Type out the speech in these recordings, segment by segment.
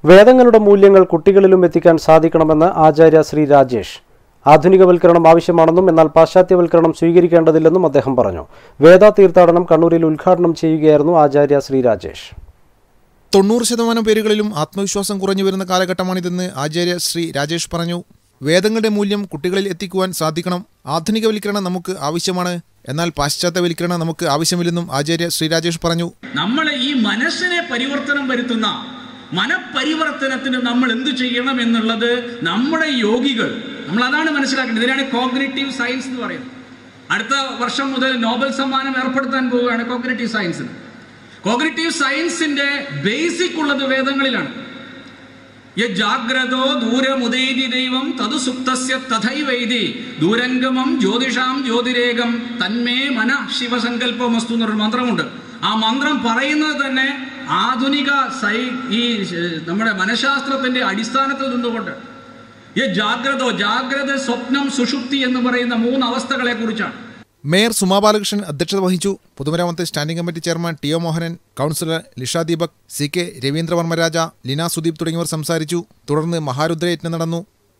വേദങ്ങളുടെ മൂല്യങ്ങൾ കുട്ടികളിലും എത്തിക്കാൻ സാധിക്കണമെന്ന് ആചാര്യ ശ്രീ രാജേഷ് ആധുനികവൽക്കരണം ആവശ്യമാണെന്നും എന്നാൽ പാശ്ചാത്യവൽക്കരണം സ്വീകരിക്കേണ്ടതില്ലെന്നും അദ്ദേഹം പറഞ്ഞു വേദ തീർത്ഥാടനം കണ്ണൂരിൽ ഉദ്ഘാടനം ചെയ്യുകയായിരുന്നു ആചാര്യ ശ്രീ രാജേഷ് തൊണ്ണൂറ് ശതമാനം പേരുകളിലും ആത്മവിശ്വാസം കുറഞ്ഞു വരുന്ന കാലഘട്ടമാണിതെന്ന് ആചാര്യ ശ്രീ രാജേഷ് പറഞ്ഞു വേദങ്ങളുടെ മൂല്യം കുട്ടികളിൽ എത്തിക്കുവാൻ സാധിക്കണം ആധുനികവൽക്കരണം നമുക്ക് ആവശ്യമാണ് എന്നാൽ പാശ്ചാത്യവൽക്കരണം നമുക്ക് ആവശ്യമില്ലെന്നും ആചാര്യ ശ്രീ രാജേഷ് പറഞ്ഞു നമ്മൾ ഈ മനസ്സിനെ പരിവർത്തനം വരുത്തുന്ന മനപരിവർത്തനത്തിന് നമ്മൾ എന്ത് ചെയ്യണം എന്നുള്ളത് നമ്മുടെ യോഗികൾ നമ്മൾ അതാണ് മനസ്സിലാക്കേണ്ടത് ഇതിനാണ് കോഗ്നേറ്റീവ് സയൻസ് എന്ന് പറയുന്നത് അടുത്ത വർഷം മുതൽ നോബൽ സമ്മാനം ഏർപ്പെടുത്താൻ പോവുകയാണ് കോഗ്നേറ്റീവ് സയൻസിന് കോഗ്നേറ്റീവ് സയൻസിന്റെ ബേസിക് ഉള്ളത് വേദങ്ങളിലാണ് യ ജാഗ്രതോ ദൂരമുദൈതി ദൈവം തതു സുപ്തസ്യ തഥൈവൈതി ദൂരംഗമം ജ്യോതിഷാം ജ്യോതിരേകം തന്മേ മന ശിവസങ്കല്പമസ്തു എന്നൊരു മന്ത്രമുണ്ട് ആ മന്ത്രം പറയുന്നത് തന്നെ ആധുനിക സൈ ഈ ഏഹ്, നമ്മുടെ മനഃശാസ്ത്രത്തിന്റെ അടിസ്ഥാനത്തിൽ നിന്നുകൊണ്ട് ഈ ജാഗ്രതോ ജാഗ്രത സ്വപ്നം സുഷുപ്തി എന്ന് പറയുന്ന മൂന്ന് അവസ്ഥകളെ കുറിച്ചാണ് മേയർ സുമാ ബാലകൃഷ്ണൻ അധ്യക്ഷത വഹിച്ചു പൊതുമരാമത്ത് standing committee chairman T O Mohanan councillor Lisha Deepak C K Raveendravarma Raja Leena Sudeep തുടങ്ങിയവർ സംസാരിച്ചു തുടർന്ന് മഹാരുദ്രയജ്ഞം നടന്നു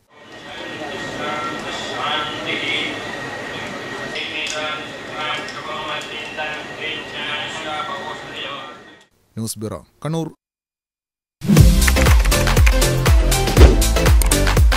ന്യൂസ് ബ്യൂറോ കണ്ണൂർ